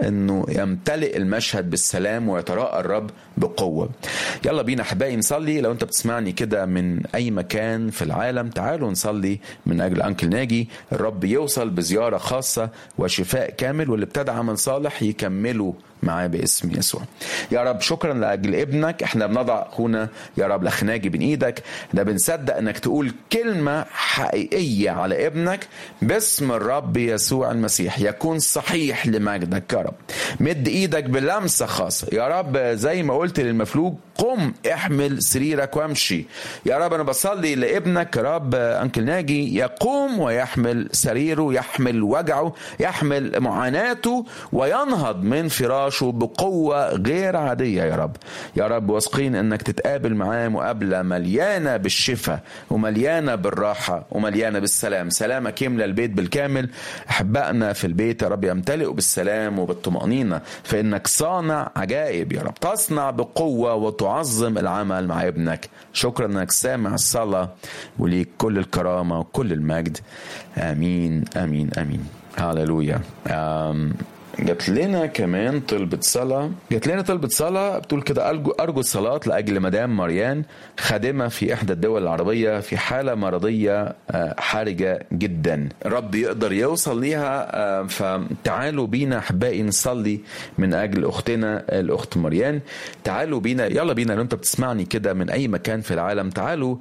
انه يمتلئ المشهد بالسلام ويتراءى الرب بقوه يلا بينا احبائي نصلي لو انت بتسمعني كده من اي مكان في العالم تعالوا نصلي من اجل انكل ناجي الرب يوصل بزياره خاصه وشفاء كامل واللي ابتدى عمل صالح يكمله معاه باسم يسوع يا رب شكرا لاجل ابنك احنا بنضع اخونا يا رب لخناجي بين ايدك احنا بنصدق انك تقول كلمه حقيقيه على ابنك باسم الرب يسوع المسيح يكون صحيح لمجدك يا رب مد ايدك بلمسه خاصه يا رب زي ما قلت للمفلوج قم احمل سريرك وامشي يا رب انا بصلي لابنك يا رب انكل ناجي يقوم ويحمل سريره يحمل وجعه يحمل معاناته وينهض من فراشه بقوه غير عاديه يا رب يا رب واثقين انك تتقابل معاه مقابله مليانه بالشفاء ومليانه بالراحه ومليانه بالسلام سلامك يملى البيت بالكامل احبائنا في البيت يا رب يمتلئوا بالسلام وبالطمانينه فانك صانع عجائب يا رب تصنع بقوه وتعظم العمل مع ابنك شكرا انك سامع الصلاه وليك كل الكرامه وكل المجد امين امين امين هللويا آم جات لنا كمان طلبة صلاة جات لنا طلبة صلاة بتقول كده أرجو أرجو الصلاة لأجل مدام مريان خادمة في إحدى الدول العربية في حالة مرضية حرجة جدا رب يقدر يوصل ليها فتعالوا بينا أحبائي نصلي من أجل أختنا الأخت مريان تعالوا بينا يلا بينا لو أنت بتسمعني كده من أي مكان في العالم تعالوا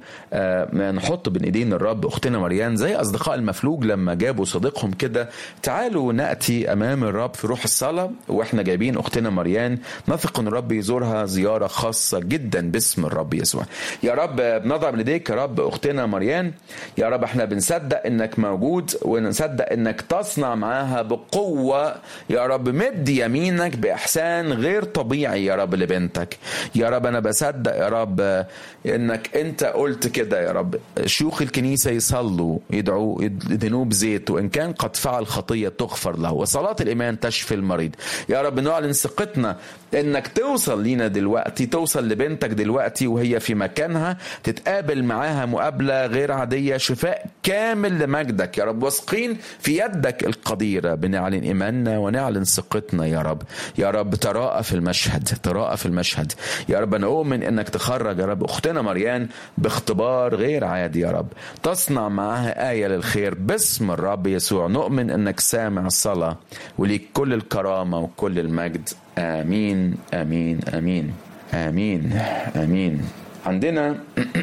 نحط بين إيدين الرب أختنا مريان زي أصدقاء المفلوج لما جابوا صديقهم كده تعالوا نأتي أمام الرب في روح الصلاة واحنا جايبين اختنا مريان نثق ان الرب يزورها زيارة خاصة جدا باسم الرب يسوع يا رب بنضع من ايديك يا رب اختنا مريان يا رب احنا بنصدق انك موجود ونصدق انك تصنع معاها بقوة يا رب مد يمينك باحسان غير طبيعي يا رب لبنتك يا رب انا بصدق يا رب انك انت قلت كده يا رب شيوخ الكنيسة يصلوا يدعوا يدهنوه بزيت وان كان قد فعل خطية تغفر له وصلاة الايمان تشفي المريض يا رب نعلن ثقتنا انك توصل لينا دلوقتي توصل لبنتك دلوقتي وهي في مكانها تتقابل معاها مقابلة غير عادية شفاء كامل لمجدك يا رب واثقين في يدك القديرة بنعلن إيماننا ونعلن ثقتنا يا رب يا رب تراءى في المشهد تراءى في المشهد يا رب أنا أؤمن أنك تخرج يا رب أختنا مريان باختبار غير عادي يا رب تصنع معاها آية للخير باسم الرب يسوع نؤمن أنك سامع الصلاة وليك كل الكرامة وكل المجد آمين آمين آمين آمين آمين عندنا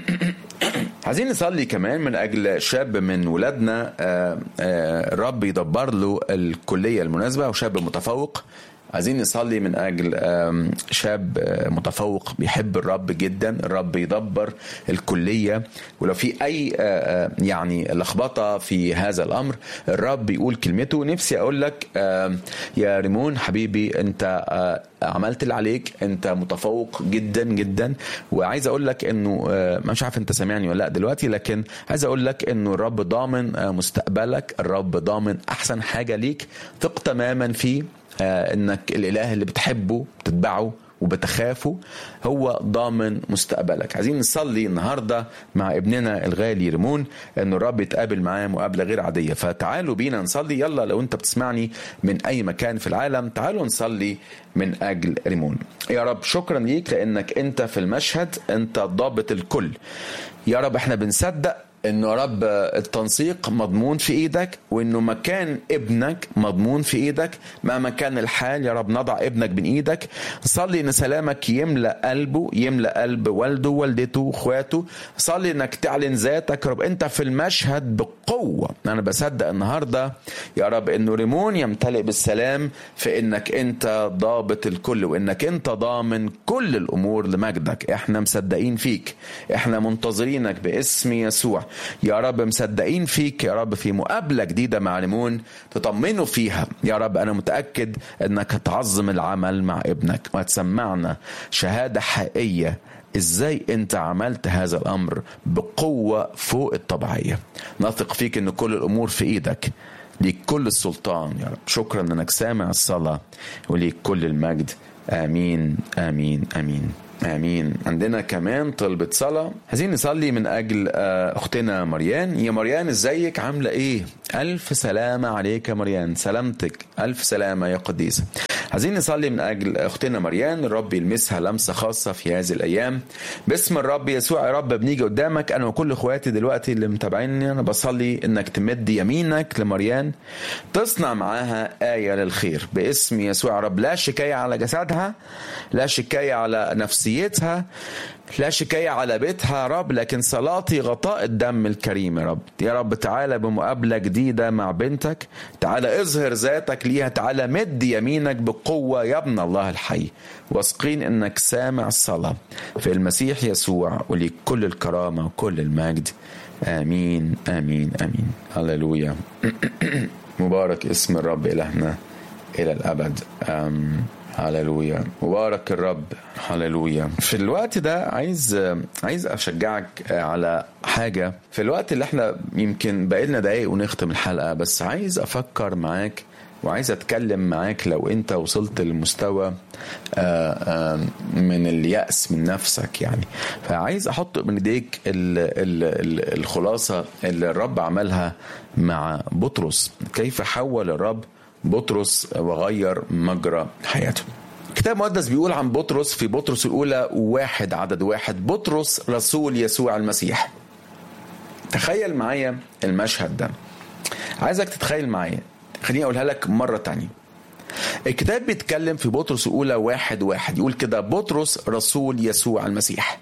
عايزين نصلي كمان من اجل شاب من ولادنا الرب يدبر له الكليه المناسبه وشاب متفوق عايزين نصلي من اجل شاب متفوق بيحب الرب جدا الرب يدبر الكليه ولو في اي يعني لخبطه في هذا الامر الرب يقول كلمته نفسي اقول لك يا ريمون حبيبي انت عملت اللي عليك انت متفوق جدا جدا وعايز اقول لك انه مش عارف انت سامعني ولا لا دلوقتي لكن عايز اقول لك انه الرب ضامن مستقبلك الرب ضامن احسن حاجه ليك ثق تماما فيه انك الاله اللي بتحبه بتتبعه وبتخافه هو ضامن مستقبلك عايزين نصلي النهارده مع ابننا الغالي ريمون ان الرب يتقابل معاه مقابله غير عاديه فتعالوا بينا نصلي يلا لو انت بتسمعني من اي مكان في العالم تعالوا نصلي من اجل ريمون يا رب شكرا ليك لانك انت في المشهد انت ضابط الكل يا رب احنا بنصدق انه رب التنسيق مضمون في ايدك وانه مكان ابنك مضمون في ايدك مهما كان الحال يا رب نضع ابنك بين ايدك صلي ان سلامك يملا قلبه يملا قلب والده والدته اخواته صلي انك تعلن ذاتك يا رب انت في المشهد بقوه انا بصدق النهارده يا رب انه ريمون يمتلئ بالسلام في انك انت ضابط الكل وانك انت ضامن كل الامور لمجدك احنا مصدقين فيك احنا منتظرينك باسم يسوع يا رب مصدقين فيك يا رب في مقابله جديده مع ريمون تطمنوا فيها يا رب انا متاكد انك هتعظم العمل مع ابنك وهتسمعنا شهاده حقيقيه ازاي انت عملت هذا الامر بقوه فوق الطبيعيه نثق فيك ان كل الامور في ايدك ليك كل السلطان يا رب شكرا انك سامع الصلاه وليك كل المجد امين امين امين امين عندنا كمان طلبة صلاة عايزين نصلي من اجل اختنا مريان يا مريان ازيك عاملة ايه الف سلامة عليك يا مريان سلامتك الف سلامة يا قديسة عايزين نصلي من اجل اختنا مريان الرب يلمسها لمسه خاصه في هذه الايام باسم الرب يسوع يا رب بنيجي قدامك انا وكل اخواتي دلوقتي اللي متابعيني انا بصلي انك تمد يمينك لمريان تصنع معاها ايه للخير باسم يسوع يا رب لا شكايه على جسدها لا شكايه على نفسيتها لا شكاية على بيتها يا رب لكن صلاتي غطاء الدم الكريم يا رب يا رب تعالى بمقابلة جديدة مع بنتك تعالى اظهر ذاتك ليها تعالى مد يمينك بقوة يا ابن الله الحي واثقين انك سامع الصلاة في المسيح يسوع وليك كل الكرامة وكل المجد امين امين امين هللويا مبارك اسم الرب الهنا الى الابد آمين هللويا مبارك الرب هللويا في الوقت ده عايز عايز اشجعك على حاجه في الوقت اللي احنا يمكن بقالنا دقايق ونختم الحلقه بس عايز افكر معاك وعايز اتكلم معاك لو انت وصلت لمستوى من اليأس من نفسك يعني فعايز احط من ايديك الخلاصه اللي الرب عملها مع بطرس كيف حول الرب بطرس وغير مجرى حياته الكتاب المقدس بيقول عن بطرس في بطرس الأولى واحد عدد واحد بطرس رسول يسوع المسيح تخيل معايا المشهد ده عايزك تتخيل معايا خليني أقولها لك مرة تانية الكتاب بيتكلم في بطرس الأولى واحد واحد يقول كده بطرس رسول يسوع المسيح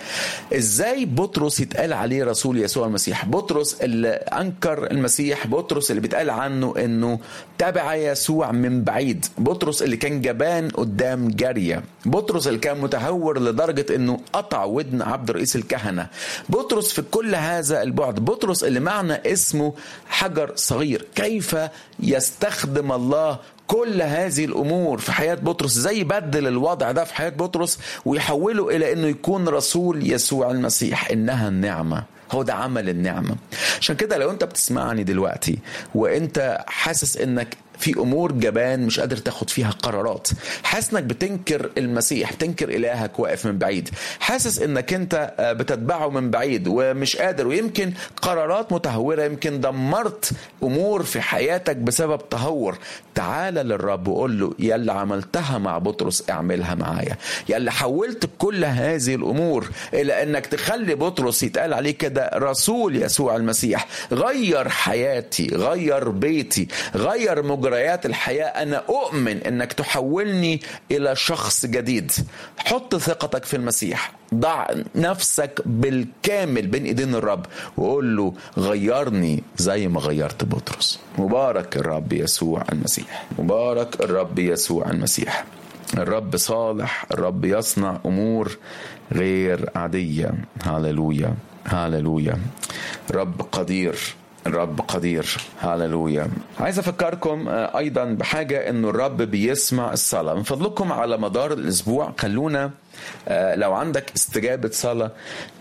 ازاي بطرس يتقال عليه رسول يسوع المسيح بطرس اللي انكر المسيح بطرس اللي بيتقال عنه انه تبع يسوع من بعيد بطرس اللي كان جبان قدام جارية بطرس اللي كان متهور لدرجة انه قطع ودن عبد رئيس الكهنة بطرس في كل هذا البعد بطرس اللي معنى اسمه حجر صغير كيف يستخدم الله كل هذه الامور في حياه بطرس زي بدل الوضع ده في حياه بطرس ويحوله الى انه يكون رسول يسوع المسيح انها النعمه هو ده عمل النعمه عشان كده لو انت بتسمعني دلوقتي وانت حاسس انك في امور جبان مش قادر تاخد فيها قرارات حاسس انك بتنكر المسيح بتنكر الهك واقف من بعيد حاسس انك انت بتتبعه من بعيد ومش قادر ويمكن قرارات متهوره يمكن دمرت امور في حياتك بسبب تهور تعال للرب وقول له يا اللي عملتها مع بطرس اعملها معايا يا اللي حولت كل هذه الامور الى انك تخلي بطرس يتقال عليه كده رسول يسوع المسيح غير حياتي غير بيتي غير مجرد مجريات الحياة أنا أؤمن أنك تحولني إلى شخص جديد حط ثقتك في المسيح ضع نفسك بالكامل بين ايدين الرب وقول له غيرني زي ما غيرت بطرس مبارك الرب يسوع المسيح مبارك الرب يسوع المسيح الرب صالح الرب يصنع امور غير عاديه هاللويا هاللويا رب قدير الرب قدير هاللويا عايز افكركم ايضا بحاجه انه الرب بيسمع الصلاه من فضلكم على مدار الاسبوع خلونا لو عندك استجابه صلاه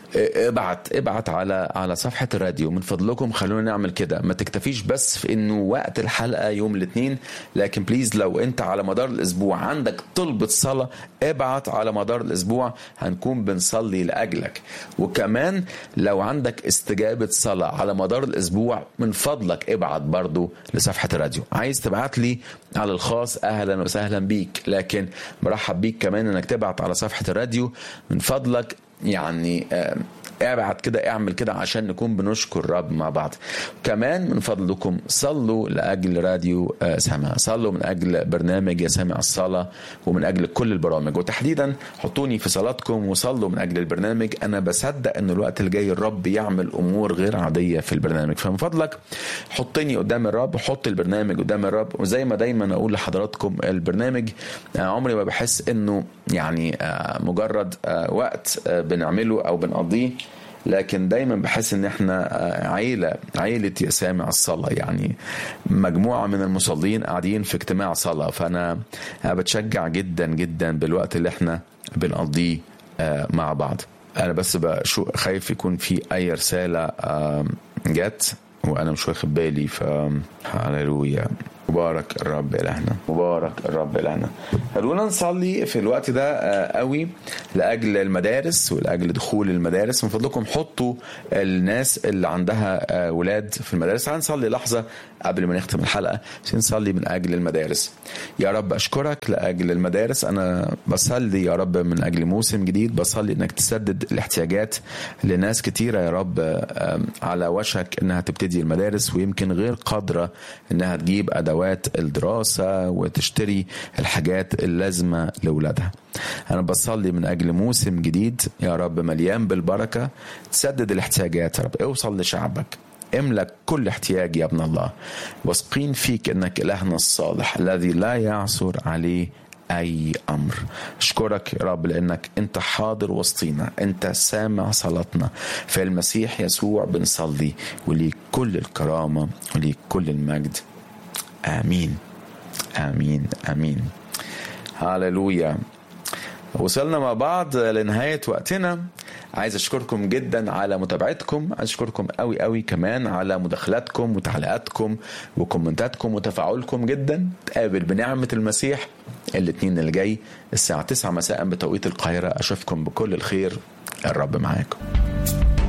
ابعت ابعت على على صفحه الراديو من فضلكم خلونا نعمل كده ما تكتفيش بس في انه وقت الحلقه يوم الاثنين لكن بليز لو انت على مدار الاسبوع عندك طلبه صلاه ابعت على مدار الاسبوع هنكون بنصلي لاجلك وكمان لو عندك استجابه صلاه على مدار الاسبوع من فضلك ابعت برضو لصفحه الراديو عايز تبعت لي على الخاص اهلا وسهلا بيك لكن مرحب بيك كمان انك تبعت على صفحه الراديو من فضلك يعني ابعت كده اعمل كده عشان نكون بنشكر الرب مع بعض كمان من فضلكم صلوا لاجل راديو سامع صلوا من اجل برنامج يا سامع الصلاه ومن اجل كل البرامج وتحديدا حطوني في صلاتكم وصلوا من اجل البرنامج انا بصدق ان الوقت اللي جاي الرب يعمل امور غير عاديه في البرنامج فمن فضلك حطني قدام الرب حط البرنامج قدام الرب وزي ما دايما اقول لحضراتكم البرنامج عمري ما بحس انه يعني مجرد وقت بنعمله او بنقضيه لكن دايما بحس ان احنا عيله عيله يا سامع الصلاه يعني مجموعه من المصلين قاعدين في اجتماع صلاه فانا بتشجع جدا جدا بالوقت اللي احنا بنقضيه مع بعض انا بس بشو خايف يكون في اي رساله جت وانا مش واخد بالي ف هللويا مبارك الرب إلهنا مبارك الرب إلهنا خلونا نصلي في الوقت ده آه، قوي لأجل المدارس ولأجل دخول المدارس من فضلكم حطوا الناس اللي عندها آه، ولاد في المدارس هنصلي لحظة قبل ما نختم الحلقة عشان نصلي من أجل المدارس يا رب أشكرك لأجل المدارس أنا بصلي يا رب من أجل موسم جديد بصلي إنك تسدد الاحتياجات لناس كتيرة يا رب آه، على وشك إنها تبتدي المدارس ويمكن غير قادرة إنها تجيب أدوات الدراسة وتشتري الحاجات اللازمة لأولادها أنا بصلي من أجل موسم جديد يا رب مليان بالبركة تسدد الاحتياجات يا رب اوصل لشعبك املك كل احتياج يا ابن الله واثقين فيك انك الهنا الصالح الذي لا يعثر عليه اي امر اشكرك يا رب لانك انت حاضر وسطينا انت سامع صلاتنا في المسيح يسوع بنصلي وليك كل الكرامه وليك كل المجد امين امين امين هاللويا وصلنا مع بعض لنهاية وقتنا عايز أشكركم جدا على متابعتكم عايز أشكركم قوي قوي كمان على مداخلاتكم وتعليقاتكم وكومنتاتكم وتفاعلكم جدا تقابل بنعمة المسيح الاثنين اللي جاي الساعة 9 مساء بتوقيت القاهرة أشوفكم بكل الخير الرب معاكم